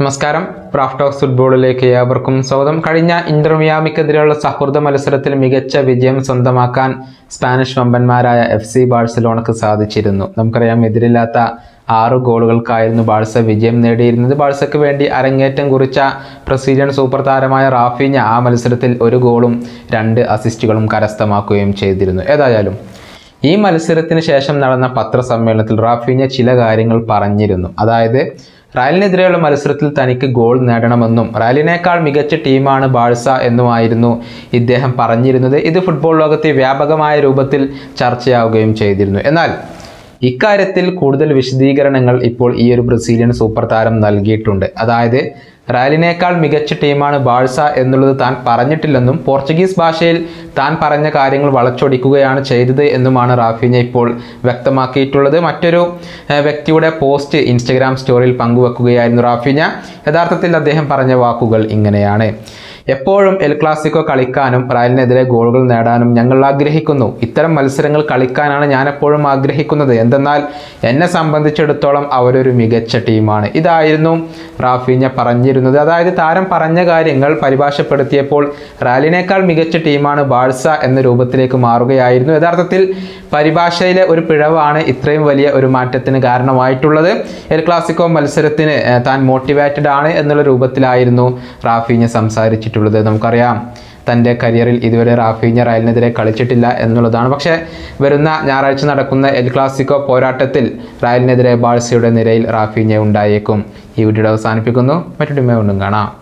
നമസ്കാരം Raf talks ഫുട്ബോളിലേക്ക് ഏവർക്കും സ്വാഗതം കഴിഞ്ഞ ഇന്റർ മിയാമിക്കെതിരെയുള്ള സൗഹൃദ മത്സരത്തിൽ മികച്ച വിജയം സ്വന്തമാക്കാൻ സ്പാനിഷ് വമ്പന്മാരായ എഫ് സി ബാഴ്സലോണക്ക് സാധിച്ചിരുന്നു നമുക്കറിയാം എതിരില്ലാത്ത ആറ് ഗോളുകൾക്കായിരുന്നു ബാഴ്സ വിജയം നേടിയിരുന്നത് ബാഴ്സയ്ക്ക് വേണ്ടി അരങ്ങേറ്റം കുറിച്ച ബ്രസീലിയൻ സൂപ്പർ താരമായ റാഫീഞ്ഞ ആ മത്സരത്തിൽ ഒരു ഗോളും രണ്ട് അസിസ്റ്റുകളും കരസ്ഥമാക്കുകയും ചെയ്തിരുന്നു ഏതായാലും ഈ മത്സരത്തിന് ശേഷം നടന്ന പത്രസമ്മേളനത്തിൽ റാഫീഞ്ഞ ചില കാര്യങ്ങൾ പറഞ്ഞിരുന്നു അതായത് റയലിനെതിരെയുള്ള മത്സരത്തിൽ തനിക്ക് ഗോൾ നേടണമെന്നും റയലിനേക്കാൾ മികച്ച ടീമാണ് ബാഴ്സ എന്നുമായിരുന്നു ഇദ്ദേഹം പറഞ്ഞിരുന്നത് ഇത് ഫുട്ബോൾ ലോകത്തെ വ്യാപകമായ രൂപത്തിൽ ചർച്ചയാവുകയും ചെയ്തിരുന്നു എന്നാൽ ഇക്കാര്യത്തിൽ കൂടുതൽ വിശദീകരണങ്ങൾ ഇപ്പോൾ ഈ ഒരു ബ്രസീലിയൻ സൂപ്പർ താരം നൽകിയിട്ടുണ്ട് അതായത് റയലിനേക്കാൾ മികച്ച ടീമാണ് ബാഴ്സ എന്നുള്ളത് താൻ പറഞ്ഞിട്ടില്ലെന്നും പോർച്ചുഗീസ് ഭാഷയിൽ താൻ പറഞ്ഞ കാര്യങ്ങൾ വളച്ചൊടിക്കുകയാണ് ചെയ്തത് എന്നുമാണ് റാഫിഞ്ഞ ഇപ്പോൾ വ്യക്തമാക്കിയിട്ടുള്ളത് മറ്റൊരു ഏഹ്, വ്യക്തിയുടെ പോസ്റ്റ് ഇൻസ്റ്റഗ്രാം സ്റ്റോറിയിൽ പങ്കുവെക്കുകയായിരുന്നു റാഫിഞ്ഞ യഥാർത്ഥത്തിൽ അദ്ദേഹം പറഞ്ഞ വാക്കുകൾ ഇങ്ങനെയാണ് എപ്പോഴും എൽ ക്ലാസിക്കോ കളിക്കാനും റയലിനെതിരെ ഗോളുകൾ നേടാനും ഞങ്ങൾ ആഗ്രഹിക്കുന്നു ഇത്തരം മത്സരങ്ങൾ കളിക്കാനാണ് ഞാൻ എപ്പോഴും ആഗ്രഹിക്കുന്നത് എന്തെന്നാൽ എന്നെ സംബന്ധിച്ചിടത്തോളം അവരൊരു മികച്ച ടീമാണ് ഇതായിരുന്നു റാഫീഞ്ഞ പറഞ്ഞിരുന്നത് അതായത് താരം പറഞ്ഞ കാര്യങ്ങൾ പരിഭാഷപ്പെടുത്തിയപ്പോൾ റയലിനേക്കാൾ മികച്ച ടീമാണ് ബാഴ്സ എന്ന രൂപത്തിലേക്ക് മാറുകയായിരുന്നു യഥാർത്ഥത്തിൽ പരിഭാഷയിലെ ഒരു പിഴവാണ് ഇത്രയും വലിയ ഒരു മാറ്റത്തിന് കാരണമായിട്ടുള്ളത് എൽ ക്ലാസിക്കോ മത്സരത്തിന് ഏഹ്, താൻ മോട്ടിവേറ്റഡ് ആണ് എന്നുള്ള രൂപത്തിലായിരുന്നു റാഫീഞ്ഞ സംസാരിച്ചിട്ടുള്ളത് നമുക്കറിയാം തൻ്റെ കരിയറിൽ ഇതുവരെ റാഫീഞ്ഞ റയലിനെതിരെ കളിച്ചിട്ടില്ല എന്നുള്ളതാണ് പക്ഷേ വരുന്ന ഞായറാഴ്ച നടക്കുന്ന എൽ ക്ലാസിക്കോ പോരാട്ടത്തിൽ റയലിനെതിരെ ബാഴ്സയുടെ നിരയിൽ റാഫീഞ്ഞ ഉണ്ടായേക്കും ഈ വീഡിയോ അവസാനിപ്പിക്കുന്നു മറ്റൊരു വീണ്ടും കാണാം